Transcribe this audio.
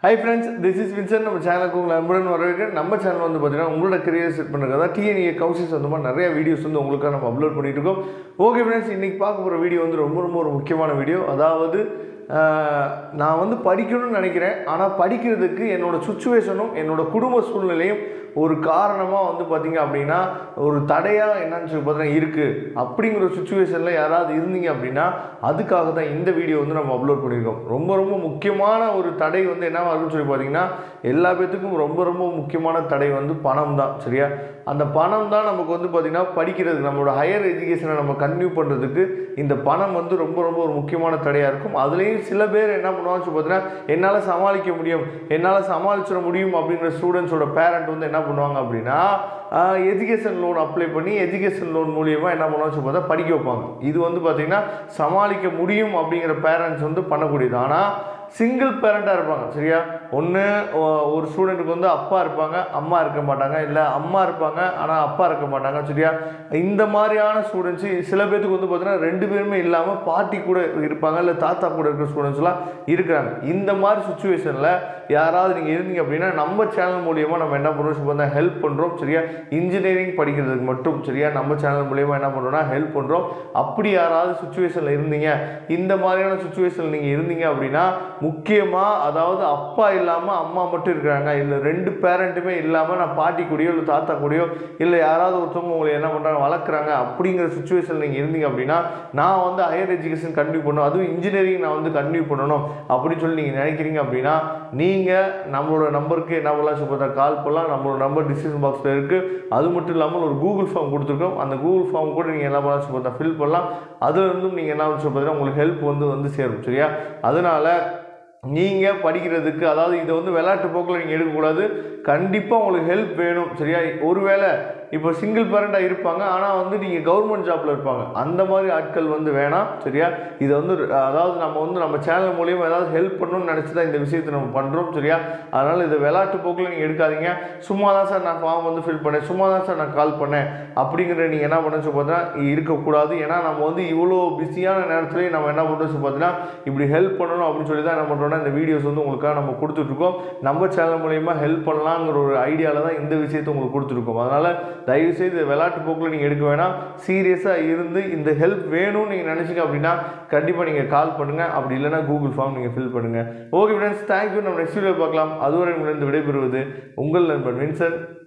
high friends this is Vinson நம்ம சேனலுக்கு உங்களை அன்புடன் வரவேற்கிறேன் நம்ம சேனல் வந்து பார்த்தீங்கன்னா உங்களோட கரியர் செட் பண்ணுறது அதாவது டிஎன்ஏ கவுன்சில்ஸ் அந்த மாதிரி நிறைய வீடியோஸ் வந்து உங்களுக்காக நம்ம அப்லோட் பண்ணிட்டு இருக்கோம் ஓகே ஃப்ரெண்ட்ஸ் இன்றைக்கி பார்க்க போகிற வீடியோ வந்து ரொம்ப ரொம்ப ஒரு முக்கியமான வீடியோ அதாவது ஆஹ், நான் வந்து படிக்கணும்னு நினைக்கிறேன் ஆனால் படிக்கிறதுக்கு என்னோட சுச்சுவேஷனும் என்னோட குடும்ப சூழ்நிலையும் ஒரு காரணமாக வந்து பார்த்தீங்க அப்படின்னா ஒரு தடையாக என்னன்னு சொல்லி பார்த்தீங்கன்னா இருக்குது அப்படிங்கிற ஒரு சுச்சுவேஷனில் யாராவது இருந்தீங்க அப்படின்னா அதுக்காக தான் இந்த வீடியோ வந்து நம்ம அப்லோட் பண்ணியிருக்கோம் ரொம்ப ரொம்ப முக்கியமான ஒரு தடை வந்து என்னவா இருக்குன்னு சொல்லி பார்த்தீங்கன்னா எல்லா பேத்துக்கும் ரொம்ப ரொம்ப முக்கியமான தடை வந்து பணம் தான் சரியா அந்த பணம் தான் நமக்கு வந்து பார்த்திங்கன்னா படிக்கிறதுக்கு நம்மளோட ஹையர் எஜுகேஷனை நம்ம கன்டினியூ பண்ணுறதுக்கு இந்த பணம் வந்து ரொம்ப ரொம்ப ஒரு முக்கியமான தடையாக இருக்கும் அதுலேயும் சில பேர் என்ன பண்ணுவாங்கன்னு சொல்லி பார்த்தீங்கன்னா என்னால் சமாளிக்க முடியும் என்னால் சமாளிச்சிட முடியும் அப்படிங்கிற ஸ்டூடெண்ட்ஸோட பேரண்ட் வந்து என்ன பண்ணுவாங்க அப்படின்னா எஜுகேஷன் லோன் அப்ளை பண்ணி எஜுகேஷன் லோன் மூலியமாக என்ன பண்ணுவாங்க சொல்லி பார்த்தா படிக்க வைப்பாங்க இது வந்து பார்த்திங்கன்னா சமாளிக்க முடியும் அப்படிங்கிற பேரண்ட்ஸ் வந்து பண்ணக்கூடியது ஆனால் சிங்கிள் பேரண்ட்டாக இருப்பாங்க சரியா ஒன்று ஒரு ஸ்டூடெண்ட்டுக்கு வந்து அப்பா இருப்பாங்க அம்மா இருக்க மாட்டாங்க இல்லை அம்மா இருப்பாங்க ஆனால் அப்பா இருக்க மாட்டாங்க சரியா இந்த மாதிரியான ஸ்டூடெண்ட்ஸு சில பேர்த்துக்கு வந்து பார்த்தீங்கன்னா ரெண்டு பேருமே இல்லாமல் பாட்டி கூட இருப்பாங்க இல்லை தாத்தா கூட இருக்கிற ஸ்டூடெண்ட்ஸ்லாம் இருக்கிறாங்க இந்த மாதிரி சுச்சுவேஷனில் யாராவது நீங்கள் இருந்தீங்க அப்படின்னா நம்ம சேனல் மூலியமாக நம்ம என்ன பண்ணுறோம் பார்த்தா ஹெல்ப் பண்ணுறோம் சரியா இன்ஜினியரிங் படிக்கிறதுக்கு மட்டும் சரியா நம்ம சேனல் மூலியமாக என்ன பண்ணுறோம்னா ஹெல்ப் பண்ணுறோம் அப்படி யாராவது சுச்சுவேஷனில் இருந்தீங்க இந்த மாதிரியான சுச்சுவேஷனில் நீங்கள் இருந்தீங்க அப்படின்னா முக்கியமாக அதாவது அப்பா இல்லாமல் அம்மா மட்டும் இருக்கிறாங்க இல்லை ரெண்டு பேரண்ட்டுமே இல்லாமல் நான் பாட்டி கூடயோ இல்லை தாத்தா கூடயோ இல்லை யாராவது ஒருத்தவங்க உங்களை என்ன பண்ணுறாங்க வளர்க்குறாங்க அப்படிங்கிற சுச்சுவேஷனில் நீங்கள் இருந்தீங்க அப்படின்னா நான் வந்து ஹையர் எஜுகேஷன் கண்டினியூ பண்ணணும் அதுவும் இன்ஜினியரிங் நான் வந்து கண்டினியூ பண்ணணும் அப்படின்னு சொல்லி நீங்கள் நினைக்கிறீங்க அப்படின்னா நீங்கள் நம்மளோட நம்பருக்கு என்ன பண்ணலாம் சொல்லி கால் பண்ணலாம் நம்மளோட நம்பர் டிசிஷன் பாக்ஸில் இருக்குது அது மட்டும் இல்லாமல் ஒரு கூகுள் ஃபார்ம் கொடுத்துருக்கோம் அந்த கூகுள் ஃபார்ம் கூட நீங்கள் என்ன பண்ணலாம் சொல்லி ஃபில் பண்ணலாம் அதுலேருந்தும் நீங்கள் என்ன சொல்லி பார்த்தீங்கன்னா உங்களுக்கு ஹெல்ப் வந்து வந்து சேரும் சரியா அதனால் நீங்கள் படிக்கிறதுக்கு அதாவது இதை வந்து விளையாட்டு போக்கில் நீங்கள் எடுக்கக்கூடாது கண்டிப்பாக உங்களுக்கு ஹெல்ப் வேணும் சரியா ஒருவேளை இப்போ சிங்கிள் பேரண்டாக இருப்பாங்க ஆனால் வந்து நீங்கள் கவர்மெண்ட் ஜாப்பில் இருப்பாங்க அந்த மாதிரி ஆட்கள் வந்து வேணாம் சரியா இதை வந்து அதாவது நம்ம வந்து நம்ம சேனல் மூலியமாக ஏதாவது ஹெல்ப் பண்ணணும்னு நினச்சி தான் இந்த விஷயத்தை நம்ம பண்ணுறோம் சரியா அதனால் இது விளையாட்டு போக்கில் நீங்கள் எடுக்காதீங்க சும்மா தான் சார் நான் ஃபார்ம் வந்து ஃபில் பண்ணேன் சும்மா தான் சார் நான் கால் பண்ணேன் அப்படிங்கிற நீங்கள் என்ன பண்ண சொல்லி பார்த்தீங்கன்னா இருக்கக்கூடாது ஏன்னா நம்ம வந்து இவ்வளோ பிஸியான நேரத்துலேயும் நம்ம என்ன பண்ணுறோம் சொல்லி பார்த்தீங்கன்னா இப்படி ஹெல்ப் பண்ணணும் அப்படின்னு சொல்லி தான் என்ன பண்ணுறோம்னா இந்த வீடியோஸ் வந்து உங்களுக்காக நம்ம கொடுத்துட்ருக்கோம் நம்ம சேனல் மூலியமாக ஹெல்ப் பண்ணலாங்கிற ஒரு ஐடியாவில் தான் இந்த விஷயத்தை உங்களுக்கு கொடுத்துருக்கோம் அதனால் தயவுசெய்து இதை விளையாட்டு போக்கில் நீங்கள் எடுக்க வேணாம் சீரியஸாக இருந்து இந்த ஹெல்ப் வேணும்னு நீங்கள் நினச்சிங்க அப்படின்னா கண்டிப்பாக நீங்கள் கால் பண்ணுங்கள் அப்படி இல்லைன்னா கூகுள் ஃபார்ம் நீங்கள் ஃபில் பண்ணுங்கள் ஓகே ஃப்ரெண்ட்ஸ் தேங்க்யூ நம்ம நெக்ஸ்ட் வீடியோ பார்க்கலாம் அதுவரை உங்களிடம் விடைபெறுவது உங்கள் நண்பன் வின்சன்